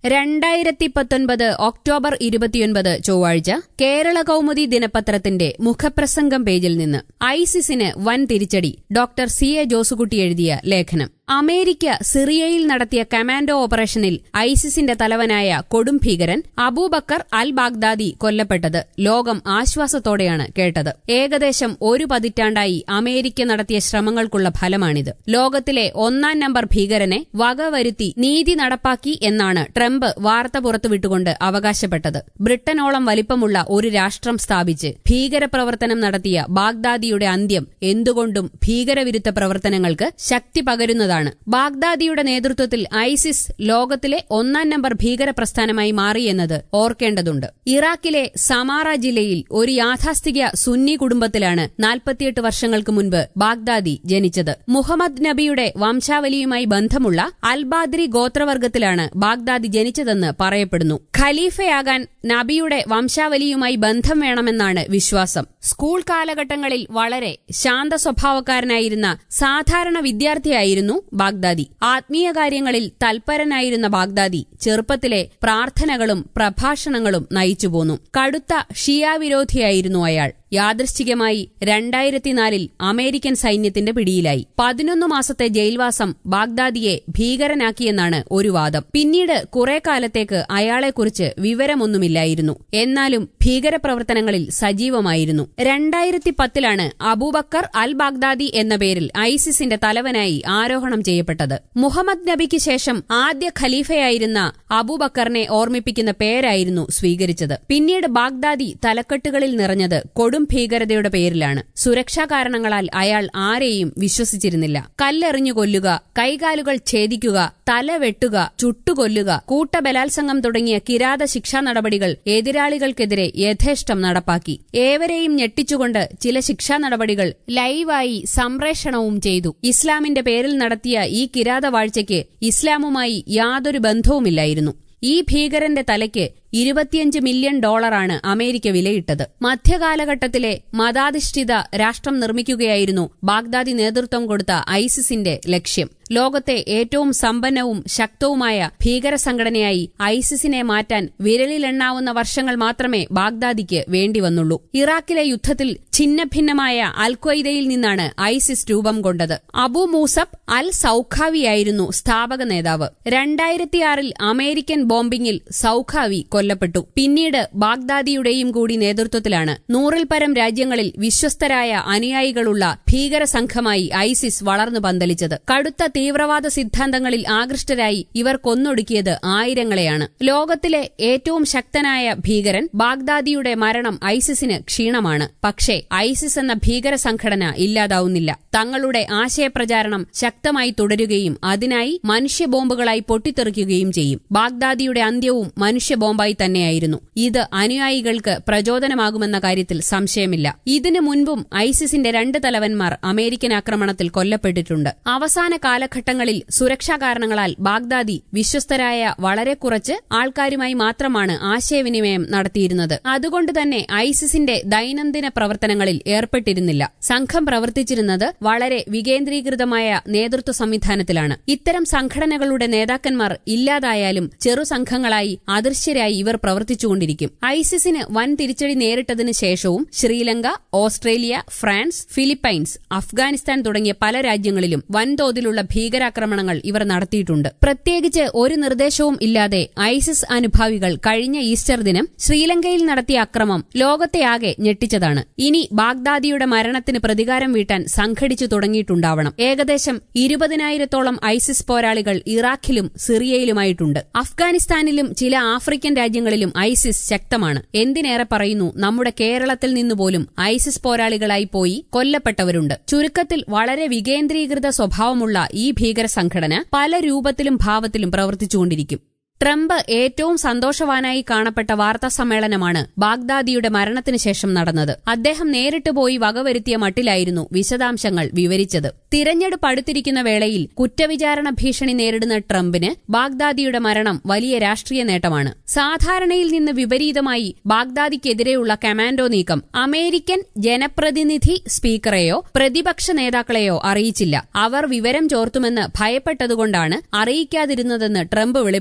രണ്ടായിരത്തി പത്തൊൻപത് ഒക്ടോബർ ഇരുപത്തിയൊൻപത് ചൊവ്വാഴ്ച കേരള കൗമുദി ദിനപത്രത്തിന്റെ മുഖപ്രസംഗം പേജിൽ നിന്ന് ഐസിസിന് വൻ തിരിച്ചടി ഡോക്ടർ സി എ ജോസുകുട്ടി എഴുതിയ ലേഖനം അമേരിക്ക സിറിയയിൽ നടത്തിയ കമാൻഡോ ഓപ്പറേഷനിൽ ഐസിസിന്റെ തലവനായ കൊടും ഭീകരൻ അബൂബക്കർ അൽ ബാഗ്ദാദി കൊല്ലപ്പെട്ടത് ലോകം ആശ്വാസത്തോടെയാണ് കേട്ടത് ഏകദേശം ഒരു പതിറ്റാണ്ടായി അമേരിക്ക നടത്തിയ ശ്രമങ്ങൾക്കുള്ള ഫലമാണിത് ലോകത്തിലെ ഒന്നാം നമ്പർ ഭീകരനെ വകവരുത്തി നീതി നടപ്പാക്കി എന്നാണ് ട്രംപ് വാർത്ത പുറത്തുവിട്ടുകൊണ്ട് അവകാശപ്പെട്ടത് ബ്രിട്ടനോളം വലിപ്പമുള്ള ഒരു രാഷ്ട്രം സ്ഥാപിച്ച് ഭീകരപ്രവർത്തനം നടത്തിയ ബാഗ്ദാദിയുടെ അന്ത്യം എന്തുകൊണ്ടും ഭീകരവിരുദ്ധ പ്രവർത്തനങ്ങൾക്ക് ശക്തി പകരുന്നതാണ് ബാഗ്ദാദിയുടെ നേതൃത്വത്തിൽ ഐസിസ് ലോകത്തിലെ ഒന്നാം നമ്പർ ഭീകര പ്രസ്ഥാനമായി മാറിയെന്നത് ഓർക്കേണ്ടതുണ്ട് ഇറാഖിലെ സമാറ ജില്ലയിൽ ഒരു യാഥാസ്ഥിക സുന്നി കുടുംബത്തിലാണ് നാൽപ്പത്തിയെട്ട് വർഷങ്ങൾക്ക് മുൻപ് ബാഗ്ദാദി ജനിച്ചത് മുഹമ്മദ് നബിയുടെ വംശാവലിയുമായി ബന്ധമുള്ള അൽബാദ്രി ഗോത്രവർഗത്തിലാണ് ബാഗ്ദാദി ജനിച്ചതെന്ന് പറയപ്പെടുന്നു ഖലീഫയാകാൻ നബിയുടെ വംശാവലിയുമായി ബന്ധം വേണമെന്നാണ് വിശ്വാസം സ്കൂൾ കാലഘട്ടങ്ങളിൽ വളരെ ശാന്ത സ്വഭാവക്കാരനായിരുന്ന സാധാരണ വിദ്യാർത്ഥിയായിരുന്നു ബാഗ്ദാദി ആത്മീയ കാര്യങ്ങളിൽ തൽപരനായിരുന്ന ബാഗ്ദാദി ചെറുപ്പത്തിലെ പ്രാർത്ഥനകളും പ്രഭാഷണങ്ങളും നയിച്ചുപോന്നു കടുത്ത ഷിയാവിരോധിയായിരുന്നു അയാൾ യാദൃശ്ചികമായി രണ്ടായിരത്തിനാലിൽ അമേരിക്കൻ സൈന്യത്തിന്റെ പിടിയിലായി പതിനൊന്ന് മാസത്തെ ജയിൽവാസം ബാഗ്ദാദിയെ ഭീകരനാക്കിയെന്നാണ് ഒരു വാദം പിന്നീട് കുറെ കാലത്തേക്ക് അയാളെക്കുറിച്ച് വിവരമൊന്നുമില്ലായിരുന്നു എന്നാലും ഭീകരപ്രവർത്തനങ്ങളിൽ സജീവമായിരുന്നു രണ്ടായിരത്തി പത്തിലാണ് അബൂബക്കർ അൽ ബാഗ്ദാദി എന്ന പേരിൽ ഐസിസിന്റെ തലവനായി ആരോഹണം ചെയ്യപ്പെട്ടത് മുഹമ്മദ് നബിക്ക് ശേഷം ആദ്യ ഖലീഫയായിരുന്ന അബൂബക്കറിനെ ഓർമ്മിപ്പിക്കുന്ന പേരായിരുന്നു സ്വീകരിച്ചത് പിന്നീട് ബാഗ്ദാദി തലക്കെട്ടുകളിൽ നിറഞ്ഞത് കൊടും ഭീകരതയുടെ പേരിലാണ് സുരക്ഷാ കാരണങ്ങളാൽ അയാൾ ആരെയും വിശ്വസിച്ചിരുന്നില്ല കല്ലെറിഞ്ഞു കൊല്ലുക കൈകാലുകൾ ഛേദിക്കുക തല വെട്ടുക ചുട്ടുകൊല്ലുക കൂട്ടബലാത്സംഗം തുടങ്ങിയ കിരാത ശിക്ഷാ നടപടികൾ എതിരാളികൾക്കെതിരെ യഥേഷ്ടം നടപ്പാക്കി ഏവരെയും ഞെട്ടിച്ചുകൊണ്ട് ചില ശിക്ഷാ നടപടികൾ ലൈവായി സംപ്രേഷണവും ചെയ്തു ഇസ്ലാമിന്റെ പേരിൽ നടത്തിയ ഈ കിരാത വാഴ്ചയ്ക്ക് ഇസ്ലാമുമായി യാതൊരു ബന്ധവുമില്ലായിരുന്നു ഈ ഭീകരന്റെ തലയ്ക്ക് ഇരുപത്തിയഞ്ച് മില്യൺ ഡോളറാണ് അമേരിക്ക വിലയിട്ടത് മധ്യകാലഘട്ടത്തിലെ മതാധിഷ്ഠിത രാഷ്ട്രം നിർമ്മിക്കുകയായിരുന്നു ബാഗ്ദാദി നേതൃത്വം കൊടുത്ത ഐസിസിന്റെ ലക്ഷ്യം ലോകത്തെ ഏറ്റവും സമ്പന്നവും ശക്തവുമായ ഭീകര സംഘടനയായി ഐസിസിനെ മാറ്റാൻ വിരലിലെണ്ണാവുന്ന വർഷങ്ങൾ മാത്രമേ ബാഗ്ദാദിക്ക് വേണ്ടിവന്നുള്ളൂ ഇറാഖിലെ യുദ്ധത്തിൽ ഛിന്നഭിന്നമായ അൽ ഖ്വയ്ദയിൽ നിന്നാണ് ഐസിസ് രൂപം കൊണ്ടത് അബു മൂസബ് അൽ സൌഖാവിയായിരുന്നു സ്ഥാപക നേതാവ് രണ്ടായിരത്തിയാറിൽ അമേരിക്കൻ ബോംബിംഗിൽ സൌഖാവി കൊല്ലപ്പെട്ടു പിന്നീട് ബാഗ്ദാദിയുടെയും കൂടി നേതൃത്വത്തിലാണ് നൂറിൽ പരം രാജ്യങ്ങളിൽ വിശ്വസ്തരായ അനുയായികളുള്ള ഭീകര സംഘമായി ഐസിസ് വളർന്നു പന്തലിച്ചത് കടുത്ത തീവ്രവാദ സിദ്ധാന്തങ്ങളിൽ ആകൃഷ്ടരായി ഇവർ കൊന്നൊടുക്കിയത് ആയിരങ്ങളെയാണ് ലോകത്തിലെ ഏറ്റവും ശക്തനായ ഭീകരൻ ബാഗ്ദാദിയുടെ മരണം ഐസിസിന് ക്ഷീണമാണ് പക്ഷേ ഐസിസ് എന്ന ഭീകര സംഘടന ഇല്ലാതാവുന്നില്ല തങ്ങളുടെ ആശയപ്രചാരണം ശക്തമായി തുടരുകയും അതിനായി മനുഷ്യബോംബുകളായി പൊട്ടിത്തെറിക്കുകയും ചെയ്യും ബാഗ്ദാദിയുടെ അന്ത്യവും മനുഷ്യബോംബായി തന്നെയായിരുന്നു ഇത് അനുയായികൾക്ക് പ്രചോദനമാകുമെന്ന കാര്യത്തിൽ സംശയമില്ല ഇതിനു മുൻപും ഐസിസിന്റെ രണ്ട് തലവന്മാർ അമേരിക്കൻ ആക്രമണത്തിൽ കൊല്ലപ്പെട്ടിട്ടുണ്ട് അവസാന കാലഘട്ടങ്ങളിൽ സുരക്ഷാ കാരണങ്ങളാൽ ബാഗ്ദാദി വിശ്വസ്തരായ വളരെ കുറച്ച് ആൾക്കാരുമായി മാത്രമാണ് ആശയവിനിമയം നടത്തിയിരുന്നത് അതുകൊണ്ട് തന്നെ ഐസിസിന്റെ ദൈനംദിന പ്രവർത്തനങ്ങളിൽ ഏർപ്പെട്ടിരുന്നില്ല സംഘം പ്രവർത്തിച്ചിരുന്നത് വളരെ വികേന്ദ്രീകൃതമായ നേതൃത്വ സംവിധാനത്തിലാണ് ഇത്തരം സംഘടനകളുടെ നേതാക്കന്മാർ ഇല്ലാതായാലും ചെറു സംഘങ്ങളായി അദൃശ്യരായി ഇവർ പ്രവർത്തിച്ചുകൊണ്ടിരിക്കും ഐസിസിന് വൻ തിരിച്ചടി നേരിട്ടതിനു ശേഷവും Sri Lanka Australia France Philippines Afghanistan തുടങ്ങിയ പല രാജ്യങ്ങളിലും വൻതോതിലുള്ള ഭീകരാക്രമണങ്ങൾ ഇവർ നടത്തിയിട്ടുണ്ട് പ്രത്യേകിച്ച് ഒരു നിർദ്ദേശവും ഇല്ലാതെ ഐസിസ് അനുഭാവികൾ കഴിഞ്ഞ ഈസ്റ്റർ ദിനം ശ്രീലങ്കയിൽ നടത്തിയ അക്രമം ലോകത്തെയാകെ ഞെട്ടിച്ചതാണ് ഇനി ബാഗ്ദാദിയുടെ മരണത്തിന് പ്രതികാരം വീട്ടാൻ സംഘടിച്ചു തുടങ്ങിയിട്ടുണ്ടാവണം ഏകദേശം ഇരുപതിനായിരത്തോളം ഐസിസ് പോരാളികൾ ഇറാഖിലും സിറിയയിലുമായിട്ടുണ്ട് അഫ്ഗാനിസ്ഥാനിലും ചില ആഫ്രിക്കൻ രാജ്യങ്ങളിലും ഐസിസ് ശക്തമാണ് എന്തിനേറെ പറയുന്നു നമ്മുടെ കേരളത്തിൽ നിന്നുപോലും ഐസിസ് പോരാളികളായി പോയി കൊല്ലപ്പെട്ടവരുണ്ട് ചുരുക്കത്തിൽ വളരെ വികേന്ദ്രീകൃത സ്വഭാവമുള്ള ഈ ഭീകര സംഘടന പല രൂപത്തിലും ഭാവത്തിലും പ്രവർത്തിച്ചുകൊണ്ടിരിക്കും ട്രംപ് ഏറ്റവും സന്തോഷവാനായി കാണപ്പെട്ട വാർത്താ സമ്മേളനമാണ് ബാഗ്ദാദിയുടെ മരണത്തിന് ശേഷം നടന്നത് അദ്ദേഹം നേരിട്ട് പോയി വകവരുത്തിയ മട്ടിലായിരുന്നു വിശദാംശങ്ങൾ വിവരിച്ചത് തിരഞ്ഞെടുപ്പ് അടുത്തിരിക്കുന്ന വേളയിൽ കുറ്റവിചാരണ ഭീഷണി നേരിടുന്ന ട്രംപിന് ബാഗ്ദാദിയുടെ മരണം വലിയ രാഷ്ട്രീയ നേട്ടമാണ് സാധാരണയിൽ നിന്ന് വിപരീതമായി ബാഗ്ദാദിക്കെതിരെയുള്ള കമാൻഡോ നീക്കം അമേരിക്കൻ ജനപ്രതിനിധി സ്പീക്കറെയോ പ്രതിപക്ഷ നേതാക്കളെയോ അറിയിച്ചില്ല അവർ വിവരം ചോർത്തുമെന്ന് ഭയപ്പെട്ടതുകൊണ്ടാണ് അറിയിക്കാതിരുന്നതെന്ന് ട്രംപ് വെളിപ്പെടുത്തി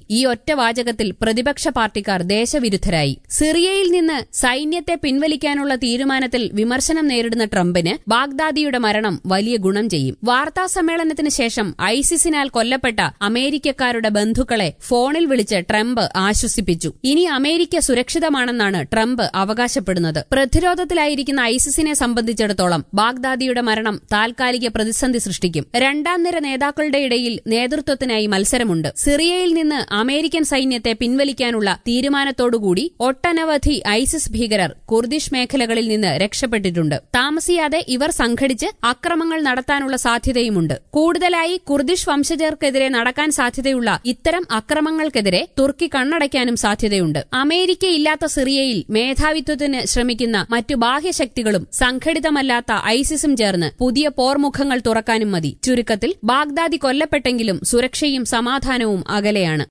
ഈ ഒറ്റ വാചകത്തിൽ പ്രതിപക്ഷ പാർട്ടിക്കാർ ദേശവിരുദ്ധരായി സിറിയയിൽ നിന്ന് സൈന്യത്തെ പിൻവലിക്കാനുള്ള തീരുമാനത്തിൽ വിമർശനം നേരിടുന്ന ട്രംപിന് ബാഗ്ദാദിയുടെ മരണം വലിയ ഗുണം ചെയ്യും വാർത്താ സമ്മേളനത്തിന് ശേഷം ഐസിസിനാൽ കൊല്ലപ്പെട്ട അമേരിക്കക്കാരുടെ ബന്ധുക്കളെ ഫോണിൽ വിളിച്ച് ട്രംപ് ആശ്വസിപ്പിച്ചു ഇനി അമേരിക്ക സുരക്ഷിതമാണെന്നാണ് ട്രംപ് അവകാശപ്പെടുന്നത് പ്രതിരോധത്തിലായിരിക്കുന്ന ഐസിസിനെ സംബന്ധിച്ചിടത്തോളം ബാഗ്ദാദിയുടെ മരണം താൽക്കാലിക പ്രതിസന്ധി സൃഷ്ടിക്കും രണ്ടാം നിര നേതാക്കളുടെ ഇടയിൽ നേതൃത്വത്തിനായി മത്സരമുണ്ട് സിറിയയിൽ നിന്ന് അമേരിക്കൻ സൈന്യത്തെ പിൻവലിക്കാനുള്ള തീരുമാനത്തോടുകൂടി ഒട്ടനവധി ഐസിസ് ഭീകരർ കുർദിഷ് മേഖലകളിൽ നിന്ന് രക്ഷപ്പെട്ടിട്ടുണ്ട് താമസിയാതെ ഇവർ സംഘടിച്ച് അക്രമങ്ങൾ നടത്താനുള്ള സാധ്യതയുമുണ്ട് കൂടുതലായി കുർദിഷ് വംശജർക്കെതിരെ നടക്കാൻ സാധ്യതയുള്ള ഇത്തരം അക്രമങ്ങൾക്കെതിരെ തുർക്കി കണ്ണടയ്ക്കാനും സാധ്യതയുണ്ട് അമേരിക്കയില്ലാത്ത സിറിയയിൽ മേധാവിത്വത്തിന് ശ്രമിക്കുന്ന മറ്റു ബാഹ്യശക്തികളും സംഘടിതമല്ലാത്ത ഐസിസും ചേർന്ന് പുതിയ പോർമുഖങ്ങൾ തുറക്കാനും മതി ചുരുക്കത്തിൽ ബാഗ്ദാദി കൊല്ലപ്പെട്ടെങ്കിലും സുരക്ഷയും സമാധാനവും അകലെയാണ്